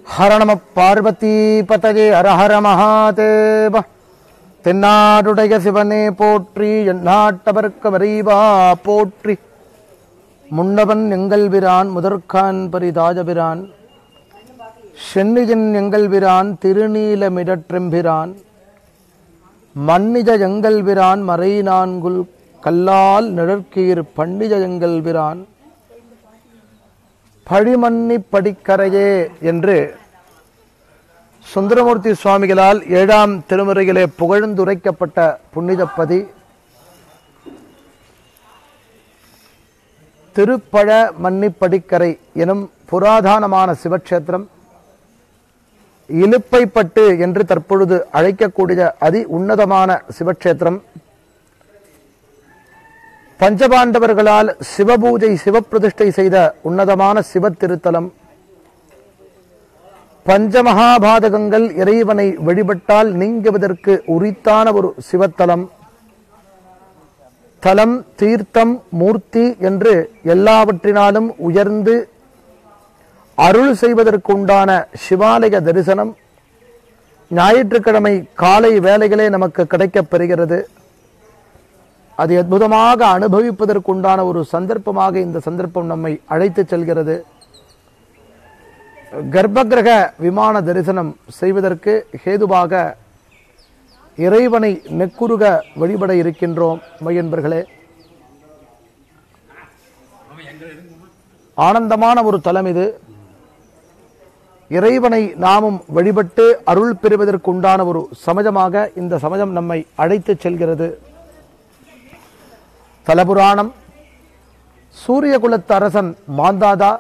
ஹர நம பார்வதி பதஜே ஹரஹர மகாதேவ தென்னாடுடைய சிவனே போற்றி எந்நாட்டவர்க்கு வரைவா போற்றி முன்னவன் எங்கள் பிரான் முதற்கான் பரிதாஜபிரான் சென்னியன் எங்கள் பிரான் திருநீலமிடற்றெம்பிரான் மன்னிஜ எங்கள் பிரான் மறை நான்குல் கல்லால் நிழற்கீர் பண்டிஜ எங்கள் பிரான் பழிமன்னி படிக்கரையே என்று சுந்தரமூர்த்தி சுவாமிகளால் ஏழாம் திருமுறையிலே புகழ்ந்துரைக்கப்பட்ட புனிதப்பதி திருப்பழ மன்னிப்படிக்கரை எனும் புராதானமான சிவக்ஷேத்திரம் இலுப்பைப்பட்டு என்று தற்பொழுது அழைக்கக்கூடிய அதி உன்னதமான சிவக்ஷேத்திரம் பஞ்சபாண்டவர்களால் சிவபூஜை சிவப்பிரதிஷ்டை செய்த உன்னதமான சிவ திருத்தலம் பஞ்சமகாபாதகங்கள் இறைவனை வழிபட்டால் நீங்குவதற்கு உரித்தான ஒரு சிவத்தலம் தலம் தீர்த்தம் மூர்த்தி என்று எல்லாவற்றினாலும் உயர்ந்து அருள் செய்வதற்குண்டான சிவாலய தரிசனம் ஞாயிற்றுக்கிழமை காலை வேலைகளே நமக்கு கிடைக்கப் பெறுகிறது அது அற்புதமாக அனுபவிப்பதற்குண்டான ஒரு சந்தர்ப்பமாக இந்த சந்தர்ப்பம் நம்மை அழைத்துச் செல்கிறது கர்ப்பகிரக விமான தரிசனம் செய்வதற்கு ஹேதுவாக இறைவனை நெக்குருக வழிபட இருக்கின்றோம் மையன்பர்களே ஆனந்தமான ஒரு தலம் இது இறைவனை நாமும் வழிபட்டு அருள் பெறுவதற்குண்டான ஒரு சமஜமாக இந்த சமஜம் நம்மை அழைத்துச் செல்கிறது தலபுராணம் சூரிய குலத்து அரசன் மாந்தாதா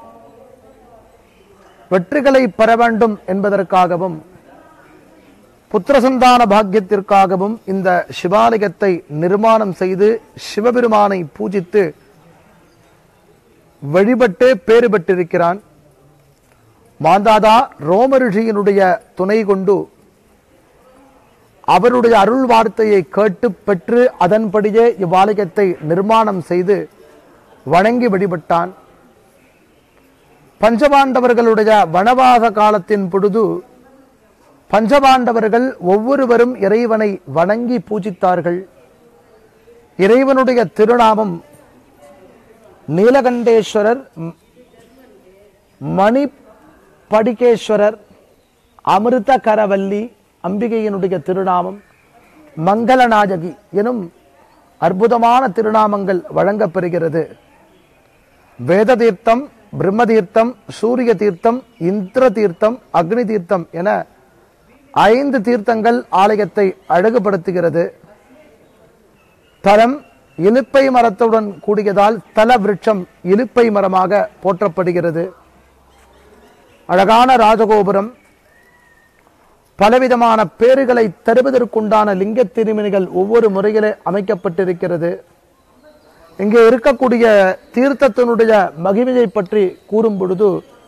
வெற்றிகளை பெற வேண்டும் என்பதற்காகவும் புத்திரசந்தான பாக்கியத்திற்காகவும் இந்த சிவாலயத்தை நிர்மாணம் செய்து சிவபெருமானை பூஜித்து வழிபட்டு பேறு பெற்றிருக்கிறான் மாந்தாதா ரோம ரிஷியினுடைய துணை கொண்டு அவருடைய அருள் வார்த்தையை கேட்டு பெற்று அதன்படியே இவ்வாலயத்தை நிர்மாணம் செய்து வணங்கி வழிபட்டான் பஞ்சபாண்டவர்களுடைய வனவாச காலத்தின் பொழுது பஞ்சபாண்டவர்கள் ஒவ்வொருவரும் இறைவனை வணங்கி பூஜித்தார்கள் இறைவனுடைய திருநாமம் நீலகண்டேஸ்வரர் ம், மணிப்படிகேஸ்வரர் அமிர்த கரவல்லி அம்பிகையினுடைய திருநாமம் மங்களநாயகி எனும் அற்புதமான திருநாமங்கள் வழங்கப்பெறுகிறது வேத தீர்த்தம் பிரம்ம தீர்த்தம் சூரிய தீர்த்தம் இந்திர தீர்த்தம் அக்னி தீர்த்தம் என ஐந்து தீர்த்தங்கள் ஆலயத்தை அழகுபடுத்துகிறது தலம் இலுப்பை மரத்துடன் கூடியதால் தல விருட்சம் இலுப்பை மரமாக போற்றப்படுகிறது அழகான ராஜகோபுரம் பலவிதமான பேறுகளை தருவதற்குண்டான லிங்க திருமணிகள் ஒவ்வொரு முறையிலே அமைக்கப்பட்டிருக்கிறது இங்கே இருக்கக்கூடிய தீர்த்தத்தினுடைய மகிமையை பற்றி கூறும் பொழுது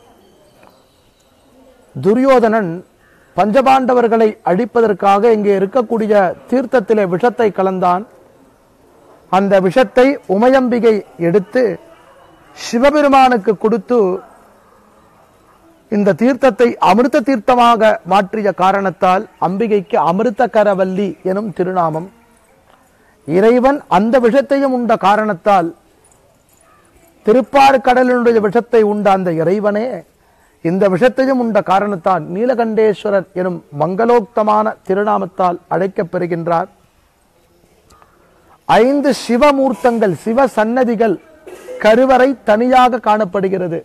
துரியோதனன் பஞ்சபாண்டவர்களை அழிப்பதற்காக இங்கே இருக்கக்கூடிய தீர்த்தத்திலே விஷத்தை கலந்தான் அந்த விஷத்தை உமையம்பிகை எடுத்து சிவபெருமானுக்கு கொடுத்து இந்த தீர்த்தத்தை அமிர்த தீர்த்தமாக மாற்றிய காரணத்தால் அம்பிகைக்கு அமிர்தகரவல்லி எனும் திருநாமம் இறைவன் அந்த விஷத்தையும் உண்ட காரணத்தால் திருப்பார்கடலினுடைய விஷத்தை உண்ட அந்த இறைவனே இந்த விஷத்தையும் உண்ட காரணத்தால் நீலகண்டேஸ்வரர் எனும் மங்களோக்தமான திருநாமத்தால் அழைக்கப் பெறுகின்றார் ஐந்து சிவமூர்த்தங்கள் சிவ சன்னதிகள் கருவறை தனியாக காணப்படுகிறது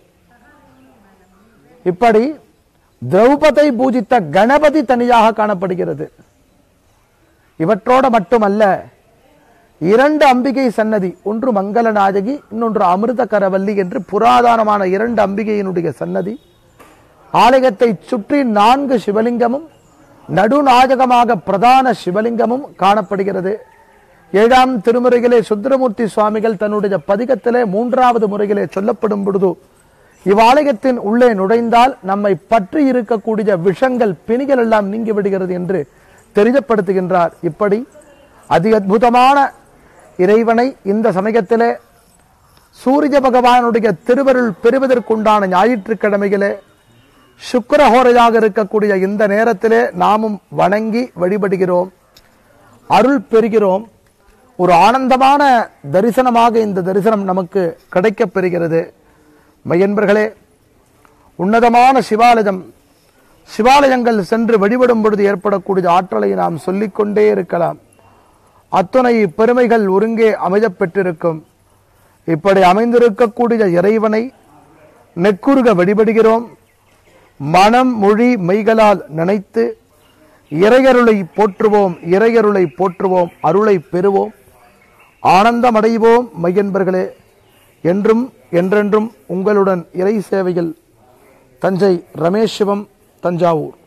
இப்படி திரௌபதை பூஜித்த கணபதி தனியாக காணப்படுகிறது இவற்றோட மட்டுமல்ல இரண்டு அம்பிகை சன்னதி ஒன்று மங்களநாயகி இன்னொன்று அமிர்த கரவல்லி என்று புராதனமான இரண்டு அம்பிகையினுடைய சன்னதி ஆலயத்தை சுற்றி நான்கு சிவலிங்கமும் நடுநாயகமாக பிரதான சிவலிங்கமும் காணப்படுகிறது ஏழாம் திருமுறையிலே சுந்தரமூர்த்தி சுவாமிகள் தன்னுடைய பதிகத்திலே மூன்றாவது முறையிலே சொல்லப்படும் பொழுது இவ்வாலயத்தின் உள்ளே நுழைந்தால் நம்மை பற்றி இருக்கக்கூடிய விஷங்கள் பிணிகள் எல்லாம் நீங்கி விடுகிறது என்று தெரியப்படுத்துகின்றார் இப்படி அதி அற்புதமான இறைவனை இந்த சமயத்திலே சூரிய பகவானுடைய திருவருள் பெறுவதற்குண்டான ஞாயிற்றுக்கிழமைகளே சுக்கரஹோரையாக இருக்கக்கூடிய இந்த நேரத்திலே நாமும் வணங்கி வழிபடுகிறோம் அருள் பெறுகிறோம் ஒரு ஆனந்தமான தரிசனமாக இந்த தரிசனம் நமக்கு கிடைக்கப் பெறுகிறது மையன்பர்களே உன்னதமான சிவாலயம் சிவாலயங்கள் சென்று வழிபடும் பொழுது ஏற்படக்கூடிய ஆற்றலை நாம் சொல்லிக்கொண்டே இருக்கலாம் அத்துணை பெருமைகள் ஒருங்கே அமையப் பெற்றிருக்கும் இப்படி அமைந்திருக்கக்கூடிய இறைவனை நெக்குருக வழிபடுகிறோம் மனம் மொழி மெய்களால் நினைத்து இறையருளை போற்றுவோம் இறையருளை போற்றுவோம் அருளை பெறுவோம் ஆனந்தமடைவோம் மையன்பர்களே என்றும் என்றென்றும் உங்களுடன் இறை சேவையில் தஞ்சை ரமேஷ் சிவம் தஞ்சாவூர்